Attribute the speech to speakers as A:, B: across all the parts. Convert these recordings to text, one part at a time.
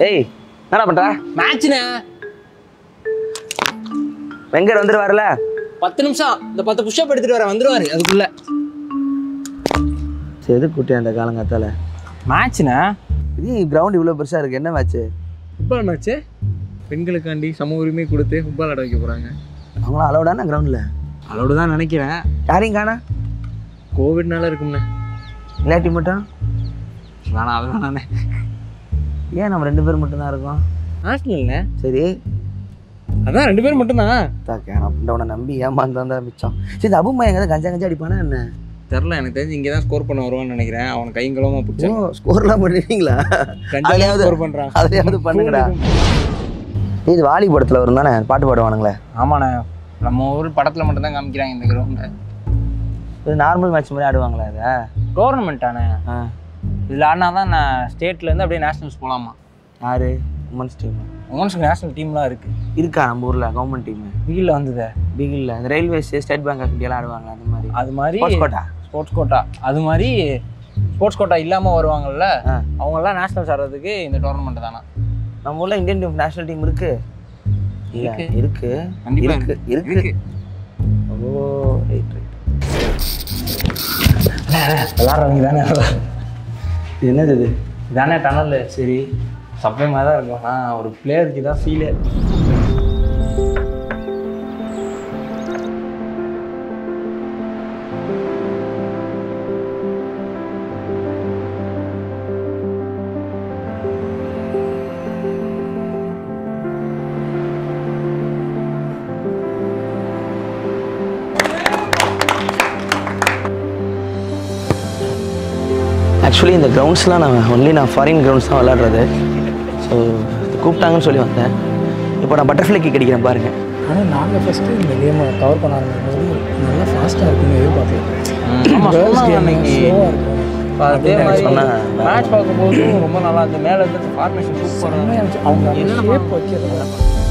A: ஏய் என்னடா பண்ற
B: மேட்ச்ண்ணே
A: வெங்கர் வந்துருவாருல
B: பத்து நிமிஷம் இந்த பத்து புஷ்அப் எடுத்துட்டு வரேன் வந்துருவாரு அதுக்குள்ள
A: சரி எதுக்கு கூட்டி அந்த காலங்காத்தால
B: மேட்ச்ண்ணே
A: இது கிரவுண்ட் இவ்வளோ பெருசா இருக்கு என்ன மேட்ச்சு
B: ஃபுட்பால் மேட்ச்சு பெண்களுக்காண்டி சம உரிமை கொடுத்து ஃபுட்பால் ஆட வைக்க போகிறாங்க
A: அவங்களாம் அலௌடான கிரவுண்டில்
B: அதோட தான் நினைக்கிறேன்
A: யாரையும் காணா
B: கோவிட்னால இருக்கும்ண்ணே
A: இல்லாட்டி மட்டும்
B: வேணாம் அது வேணாண்ணே
A: ஏன் நம்ம ரெண்டு பேர் மட்டும்தான் இருக்கோம்
B: நேஷனல்ண்ணே
A: சரி
B: அதான் ரெண்டு பேரும் மட்டும்தான்
A: தாக்கே நான் உன்னை நம்பி ஏமாந்து தான் மிச்சம் சரி இந்த அபுமா எங்க கஞ்சா கஞ்சா அடிப்பானா என்ன
B: தெரில எனக்கு தெரிஞ்சு இங்கே தான் ஸ்கோர் பண்ண வருவான்னு நினைக்கிறேன் அவன் கைங்களமா
A: ஓ
B: பிடிச்சா
A: ஸ்கோர்லாம் பண்ணுவீங்களா
B: கண்டிப்பாக
A: அதுலயாவது-
B: ஸ்கோர் பண்ணுறான்
A: அதையாவது பண்ணுங்கடா நீ இது வாலி படத்தில் வரும் தானே பாட்டு பாடுவானுங்களே
B: ஆமாண்ணே நம்ம ஊர் படத்தில் மட்டும்தான் காமிக்கிறாங்க இந்த கிரவுண்டை
A: இது நார்மல் மேட்ச் மாதிரி ஆடுவாங்களா இதை
B: டோர்னமெண்ட்டானே
A: ஆ
B: இதில் ஆடினா தான் நான் ஸ்டேட்லேருந்து அப்படியே நேஷனல்ஸ் போகலாமா
A: யாரு உமன்ஸ் டீம்
B: உமன்ஸ்க்கு நேஷனல் டீம்லாம் இருக்குது
A: இருக்கா நம்ம ஊரில் கவர்மெண்ட் டீம்
B: வீலில் வந்ததே
A: பிகில்ல இந்த ரயில்வேஸ் ஸ்டேட் பேங்க் ஆஃப் இந்தியாலாம் ஆடுவாங்க அந்த மாதிரி
B: அது மாதிரி
A: ஸ்போர்ட்ஸ் கோட்டா
B: ஸ்போர்ட்ஸ் கோட்டா அது மாதிரி ஸ்போர்ட்ஸ் கோட்டா இல்லாமல் வருவாங்கல்ல
A: ஆ.
B: அவங்கெல்லாம் நேஷனல்ஸ் ஆடுறதுக்கு இந்த டோர்னமெண்ட் தானா
A: நம்ம ஊர்ல இந்தியன் டீம் நேஷனல் டீம் இருக்கு இல்ல
B: இருக்கு.
A: இருக்கு
B: கண்டிப்பா
A: இருக்கு இருக்கு
B: இருக்கு
A: ஓ ரைட் ரைட்
B: விளாட்றவங்க தானே
A: என்னது இது
B: இதானே டனல் சரி சப்வே மாதிரி தான் இருக்கும் ஆனால் ஒரு பிளேயருக்கு தான் ஃபீலே
A: ஆக்சுவலி இந்த கிரவுண்ட்ஸ்லாம் நான் ஒன்லி நான் ஃபாரின் கிரவுண்ட்ஸ் தான் விளாட்றது ஸோ கூப்பிட்டாங்கன்னு சொல்லி வந்தேன் இப்போ நான் பட்டர்ஃப்ளை கிக் அடிக்கிறேன் பாருங்க
C: ஆனால் நாங்கள் ஃபஸ்ட்டு இந்த கேமை கவர் பண்ண ஆரம்பிக்கும் போது நல்லா ஃபாஸ்ட்டாக இருக்குன்னு எதிர்பார்க்கல
B: ஆமாம் சொன்னாங்க அன்னைக்கு
C: ஸ்லோவாக இருக்கும்
B: அதே மாதிரி
A: சொன்னாங்க.
B: மேட்ச் பார்க்கும்போது ரொம்ப நல்லா இருந்தது மேலே இருந்து ஃபார்மேஷன் சூப்பராக இருந்துச்சு
C: அவங்க அந்த
B: என்னென்ன
C: ஷேப் வைக்கிறது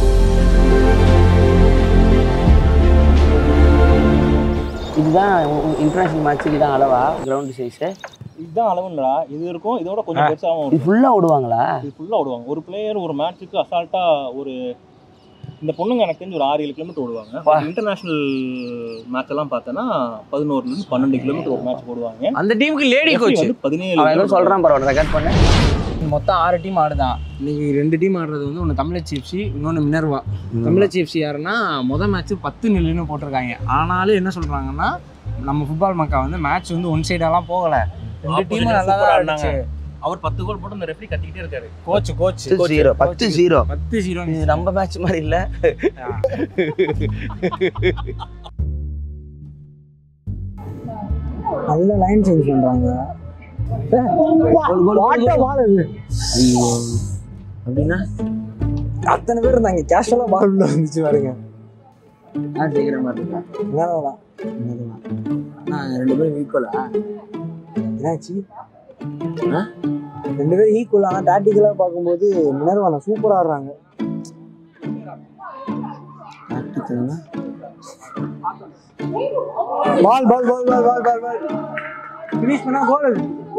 A: இதுதான் இன்டர்நேஷ்னல் மேட்ச்சுக்கு தான் அளவா கிரவுண்டு சைஸு
D: இதுதான் அளவுன்றா இது இருக்கும் இதோட கொஞ்சம் பெருசாகவும்
A: இது
D: இருக்கும்
A: ஃபுல்லாக விடுவாங்களா
D: இது ஃபுல்லாக விடுவாங்க ஒரு பிளேயர் ஒரு மேட்ச்சுக்கு அசால்ட்டாக ஒரு இந்த பொண்ணுங்க எனக்கு தெரிஞ்சு ஒரு ஆறு ஏழு கிலோமீட்டர் ஓடுவாங்க இன்டர்நேஷனல் மேட்ச் எல்லாம் பார்த்தோன்னா பதினோருலேருந்து பன்னெண்டு கிலோமீட்டர் ஒரு மேட்ச் போடுவாங்க
B: அந்த டீமுக்கு லேடி
D: FC
B: கோச்
D: வந்து பதினேழு
A: அவன் ஏதோ
D: kilometer
A: சொல்கிறான் பரவாயில்ல ரெக்கார்ட் பண்ண
B: மொத்தம் ஆறு டீம் ஆடுதான் இன்னைக்கு ரெண்டு டீம் ஆடுறது வந்து ஒன்று தமிழச்சி எஃப்சி இன்னொன்று மினர்வா தமிழச்சி எஃப்சி யாருன்னா மொதல் மேட்ச் பத்து நில்லுன்னு போட்டிருக்காங்க ஆனாலும் என்ன சொல்கிறாங்கன்னா நம்ம ஃபுட்பால் மக்கா வந்து மேட்ச் வந்து ஒன் சைடாலாம் போகலை ரெண்டு டீமும்
D: Opposition
B: நல்லா
D: super
B: தான்
D: ஆடினாங்க.
B: ஆடிச்சு
D: அவர் பத்து கோல் போட்டு இந்த ரெஃப்ரி கத்திக்கிட்டே இருக்காரு
B: கோச் கோச்
A: பத்து ஜீரோ பத்து ஜீரோ
B: பத்து ஜீரோ
A: இது நம்ம மேட்ச் மாதிரி இல்லை
C: நல்ல லைன் சேஞ்ச் பண்ணுறாங்க வாட்ட பால் அது
A: ஐயோ அப்படின்னா
C: அத்தனை பேர் இருந்தாங்க கேஷுவலாக பால் உள்ள வந்துச்சு பாருங்க
A: நான் ஜெயிக்கிற மாதிரி இருக்கா
C: என்னதான்
A: நான் ரெண்டு பேரும் ஈக்குவலா
C: என்னாச்சு ஆ? ரெண்டு பேரும் ஈக்குவல் ஆனால் டாக்டிக்கலாக பார்க்கும்போது மினர்வானா சூப்பராக ஆடுறாங்க
A: டாக்டிக்கல்னா
C: பால் பால் பால் பால் பால் பால் பால் ஃபினிஷ் பண்ணா கோல்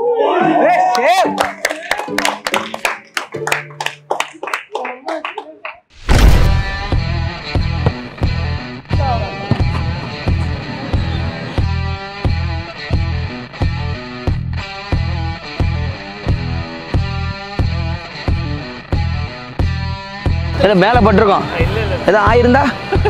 A: ஏதோ மேலே பட்டிருக்கோம் ஏதோ ஆயிருந்தா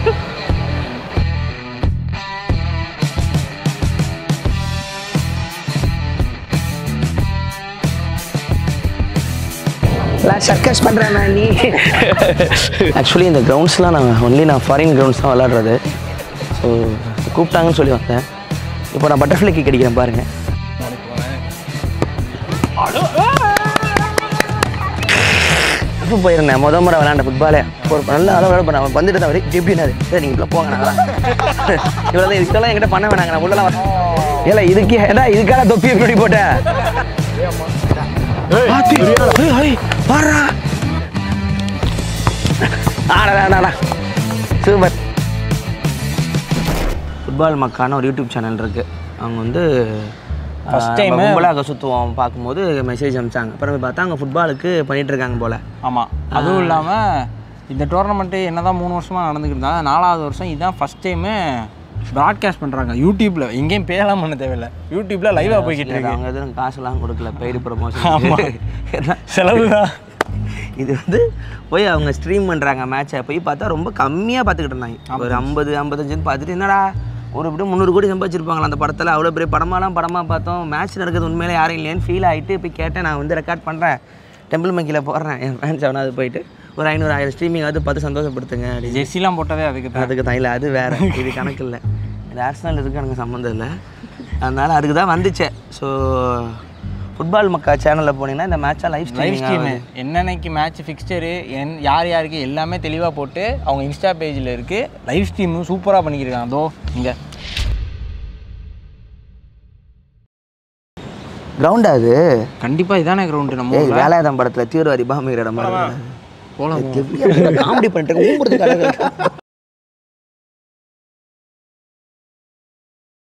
A: சர்க்கஸ் பண்ணுறேன் நீ ஆக்சுவலி இந்த கிரவுண்ட்ஸ்லாம் நான் ஒன்லி நான் ஃபாரின் கிரவுண்ட்ஸ் தான் விளாட்றது ஸோ கூப்பிட்டாங்கன்னு சொல்லி வந்தேன் இப்போ நான் பட்டர்ஃப்ளை கிக் அடிக்கிறேன் பாருங்க இப்போ போயிருந்தேன் முத முறை விளையாண்ட ஃபுட்பாலே ஒரு நல்ல அளவு விளையாட பண்ண வந்துட்டு தான் வரை எப்படினாரு சரி நீங்கள் போங்க நான் வரேன் இவ்வளோ தான் இதுக்கெல்லாம் என்கிட்ட பண்ண வேணாங்க நான் உள்ளலாம் வரேன் ஏல இதுக்கு ஏடா இதுக்காக தொப்பி எப்படி போட்டேன் ஆத்தி. ஏய், ஏய், வாடா. ஆடா, ஆடா, ஆடா. சூப்பர் ஃபுட்பால் மக்கான ஒரு யூடியூப் சேனல் இருக்குது அவங்க வந்து
B: ஃபர்ஸ்ட் டைம்
A: கும்பலாக சுற்றுவோம் பார்க்கும்போது மெசேஜ் அனுப்பிச்சாங்க அப்புறம் போய் பார்த்தா அவங்க ஃபுட்பாலுக்கு பண்ணிட்டு இருக்காங்க போல
B: ஆமாம் அதுவும் இல்லாமல் இந்த டோர்னமெண்ட்டு என்னதான் மூணு வருஷமாக நடந்துக்கிட்டு இருந்தா நாலாவது வருஷம் இதுதான் ஃபர்ஸ்ட் டைமு ப்ராட்காஸ்ட் பண்ணுறாங்க யூடியூப்பில் எங்கேயும் பேலாம் பண்ண தேவையில்லை யூடியூப்பில் லைவாக போய்கிட்டு இருக்கு
A: அவங்க எதுவும் காசுலாம் கொடுக்கல பெய்டு ப்ரொமோஷன்
B: செலவு தான்
A: இது வந்து போய் அவங்க ஸ்ட்ரீம் பண்ணுறாங்க மேட்சை போய் பார்த்தா ரொம்ப கம்மியாக பார்த்துக்கிட்டு இருந்தாங்க ஒரு ஐம்பது ஐம்பத்தஞ்சுன்னு பார்த்துட்டு என்னடா ஒரு இப்படி முந்நூறு கோடி சம்பாதிச்சிருப்பாங்களா அந்த படத்தில் அவ்வளோ பெரிய படமாலாம் படமாக பார்த்தோம் மேட்ச் நடக்குது உண்மையிலே யாரும் இல்லையான்னு ஃபீல் ஆகிட்டு போய் கேட்டேன் நான் வந்து ரெக்கார்ட் பண்ணுறேன் டெம்பிள் மங்கியில் போடுறேன் என் ஃபேன்ஸ் அவனாவது போயிட்டு ஒரு ஐநூறு ஆயிரம் ஸ்ட்ரீமிங்காவது பார்த்து சந்தோஷப்படுத்துங்க அப்படின்னு
B: ஜெர்சிலாம் போட்டதே அதுக்கு தான்
A: அதுக்கு தான் இல்லை அது வேற இது கணக்கு இல்லை இது ஆர்சனல் இருக்கு எனக்கு சம்மந்தம் இல்லை அதனால அதுக்கு தான் வந்துச்சே ஸோ ஃபுட்பால் மக்கா சேனலில் போனீங்கன்னா இந்த மேட்சை லைவ்
B: லைவ்
A: ஸ்ட்ரீமிங்
B: ஸ்ட்ரீமு என்னன்னைக்கு மேட்ச் ஃபிக்ஸ்டரு என் யார் யாருக்கு எல்லாமே தெளிவாக போட்டு அவங்க இன்ஸ்டா பேஜில் இருக்குது லைவ் ஸ்ட்ரீமும் சூப்பராக பண்ணிக்கிருக்காங்க அதோ இங்கே
A: கிரவுண்டா அது
B: கண்டிப்பாக இதானே கிரவுண்டு நம்ம
A: ஏய்
B: ஊர்ல.
A: வேலாயுதம் படத்தில் தீவிரவாதி பாமிக்கிற இடம்
B: போலாம்
A: காமெடி பண்ணிட்டு ஊம்புறதுக்கு